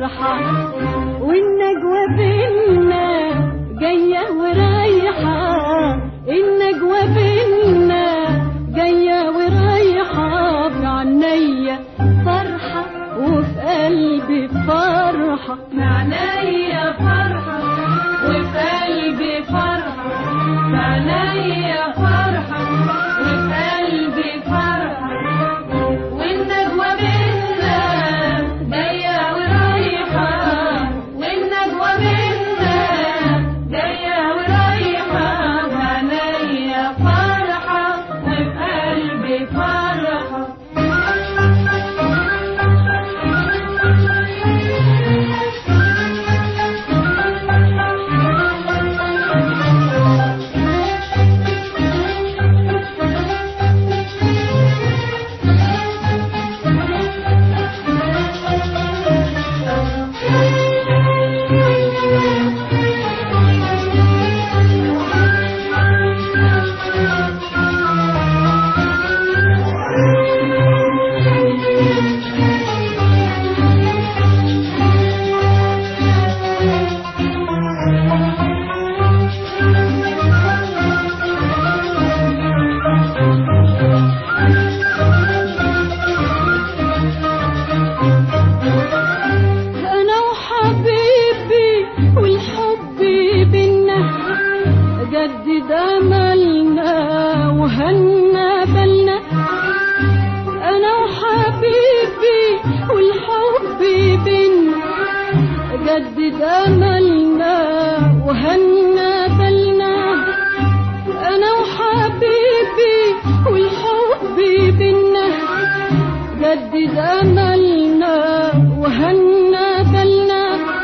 فرحة والنجوى بينا جاية ورايحة النجوى بينا جاية ورايحة في عينيا فرحة وفي قلبي فرحة في عينيا فرحة وفي قلبي فرحة في عينيا فرحة وفي قلبي فرحة والنجوى بينا جاية ورايحة والنجوى بينا جاية ورايحة بعينيا فرحة وفي قلبي فرحة أنا وحبيبي والحب بينا جدد أملنا وهنا بالنا أنا وحبيبي والحب بينا جدد أملنا وهنا بالنا أنا وحبيبي والحب بينا جدد أملنا وهنا بالنا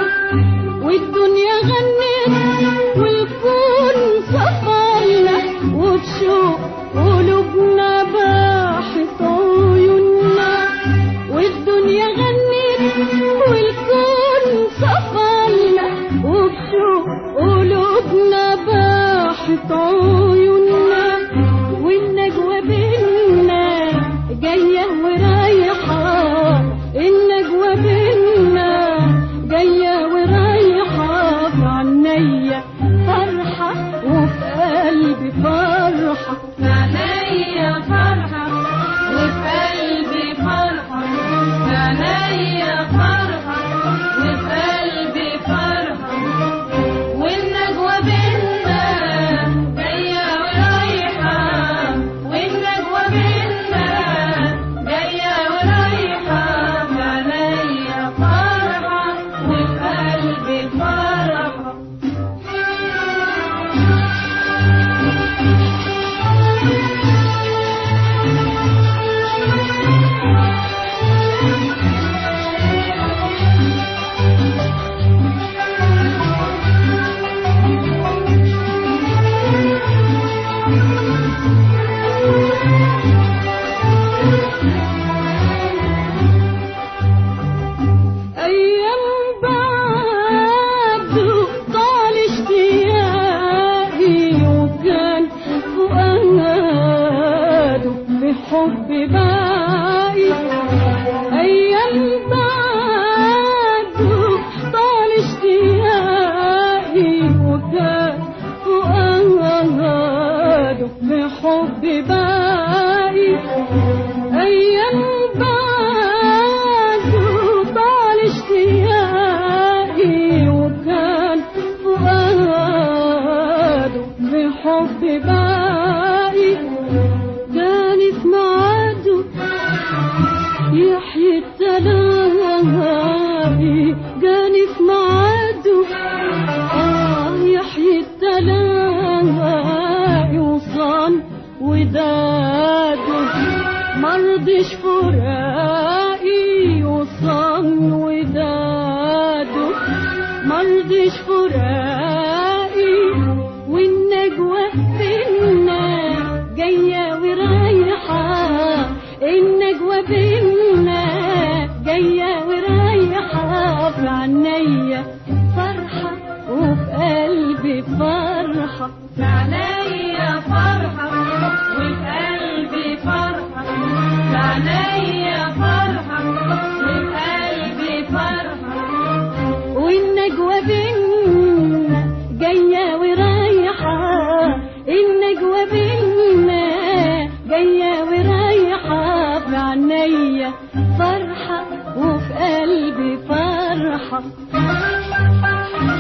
والدنيا غنت والكون صفرنا وبشوق قلوبنا باحت عيوننا والدنيا غنت والكون صفرنا وبشوق قلوبنا باحت عيوننا والنجوى بينا جاية ورايحة النجوى بينا جاية ورايحة في عينيا فرحة وفي قلبي فرحة في عينيا فرحة وفي قلبي فرحة في عينيا فرحة وفي قلبي فرحة والنجوى بينا جاية ورايحة والنجوى بينا جاية ورايحة بعينيا فرحة وفي قلبي فرحة أيام بعد طال اشتياقي وكان فؤاده بحب باقي أيام بعد طال اشتياقي وكان فؤاده بحب باقي أيام بعد طال اشتياقي وكان فؤاده بحب باقي جاني في ميعاده يحيي التلاقي جاني في ميعاده آه يحيي التلاقي وصان وداده مرضش فراقي وصان وداده مرضش فراقي والنجوى بينا جاية ورايحة النجوى بينا جاية ورايحة في عينيا فرحة وفي قلبي فرحة في عينيا فرحة وفي قلبي فرحة في عينيا فرحة وفي قلبي فرحة الدنيا فرحة وفي قلبي فرحة